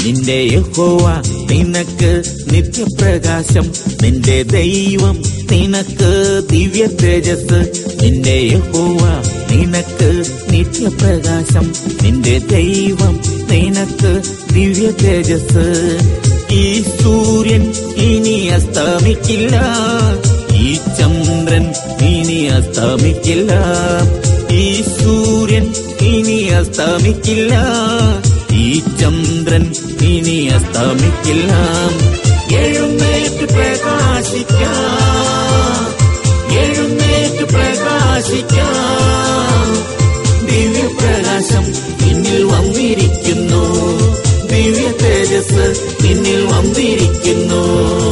നിന്റെ യഹോവ നിനക്ക് നിത്യപ്രകാശം നിന്റെ ദൈവം നിനക്ക് ദിവ്യ തേജസ് നിന്റെ യഹോവ നിനക്ക് നിത്യപ്രകാശം നിന്റെ ദൈവം നിനക്ക് ദിവ്യ തേജസ് ഈ സൂര്യൻ ഇനി അസ്തമിക്കില്ല ഈ ചന്ദ്രൻ ഇനി അസ്തമിക്കില്ല ഈ സൂര്യൻ ഇനി അസ്തമിക്കില്ല ഈ ചന്ദ്രൻ ഇനി അസ്തമിക്കില്ല എഴുന്നേറ്റ് പ്രകാശിക്കാം എഴുന്നേറ്റ് പ്രകാശിക്കാം ദിവ്യപ്രകാശം നിന്നിൽ വന്നിരിക്കുന്നു ദിവ്യ തേജസ് നിന്നിൽ വന്നിരിക്കുന്നു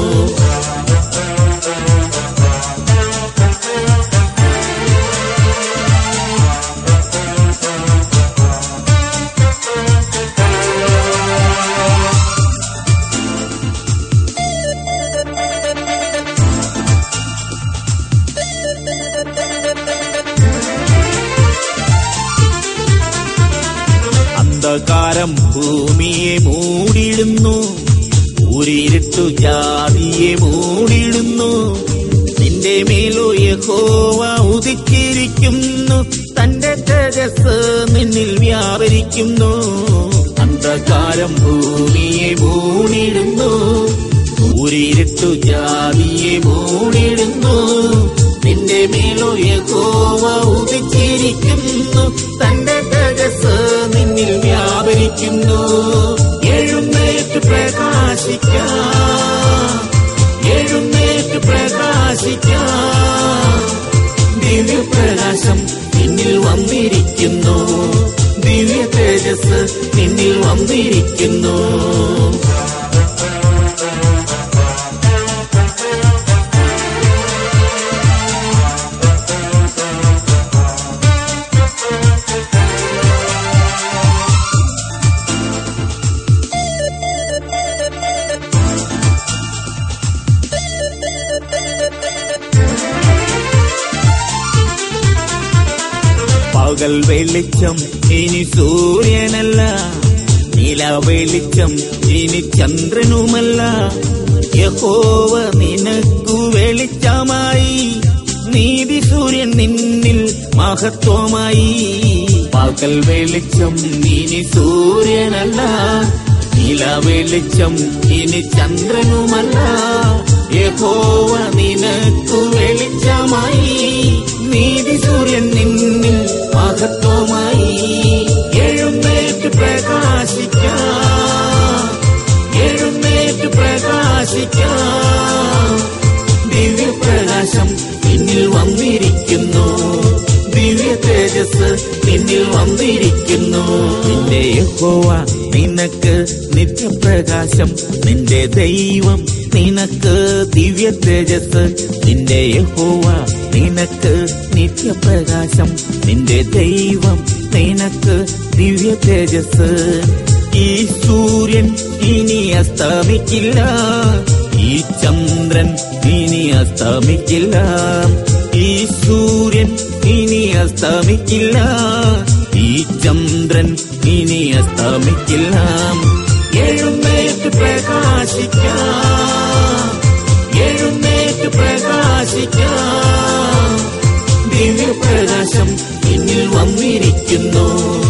അന്ധകാരം ഭൂമിയെ മൂടിയിടുന്നു ഊരിരുട്ടു ജാതിയെ മൂടിയിടുന്നു നിന്റെ മേലോ യഹോവ ഉദിച്ചിരിക്കുന്നു തന്റെ തേജസ് നിന്നിൽ വ്യാപരിക്കുന്നു അന്ധകാരം ഭൂമിയെ മൂടിയിടുന്നു ഊരിരുട്ടു ജാതിയെ മൂടിയിടുന്നു നിന്റെ മേലോ യഹോവ ഉദിച്ചിരിക്കുന്നു തന്റെ തേജസ് നിന്നിൽ വ്യാപരിക്കുന്നു എഴുന്നേറ്റ് പ്രകാശിക്കാം എഴുന്നേറ്റ് പ്രകാശിക്കാം ദിവ്യപ്രകാശം നിന്നിൽ വന്നിരിക്കുന്നു ദിവ്യ തേജസ് നിന്നിൽ വന്നിരിക്കുന്നു പകൽ വെളിച്ചം ഇനി സൂര്യനല്ല നില വെളിച്ചം ഇനി ചന്ദ്രനുമല്ല യഹോവ നിനക്കു വെളിച്ചമായി നീതി സൂര്യൻ നിന്നിൽ മഹത്വമായി പകൽ വെളിച്ചം ഇനി സൂര്യനല്ല നില വെളിച്ചം ഇനി ചന്ദ്രനുമല്ല യഹോവ നിനക്കു വെളിച്ചമായി നീതി സൂര്യൻ നിന്നിൽ മഹത്വമായി എഴുന്നേറ്റ് പ്രകാശിക്കാം എഴുന്നേറ്റ് പ്രകാശിക്കാം ദിവ്യപ്രകാശം നിന്നിൽ വന്നിരിക്കുന്നു ദിവ്യ തേജസ് നിന്നിൽ വന്നിരിക്കുന്നു നിന്റെ യഹോവ നിനക്ക് നിത്യപ്രകാശം നിന്റെ ദൈവം നിനക്ക് ദിവ്യ തേജസ് നിന്റെ യഹോവ നിനക്ക് നിത്യപ്രകാശം നിന്റെ ദൈവം നിനക്ക് ദിവ്യ തേജസ് ഈ സൂര്യൻ ഇനി അസ്തമിക്കില്ല ഈ ചന്ദ്രൻ ഇനി അസ്തമിക്കില്ല ഈ സൂര്യൻ ഇനി അസ്തമിക്കില്ല ഈ ചന്ദ്രൻ ഇനി അസ്തമിക്കില്ല എഴുന്നേറ്റ് പ്രകാശിക്കാം എഴുന്നേറ്റ് പ്രകാശിക്കാം ദിവ്യപ്രകാശം എന്നിൽ വന്നിരിക്കുന്നു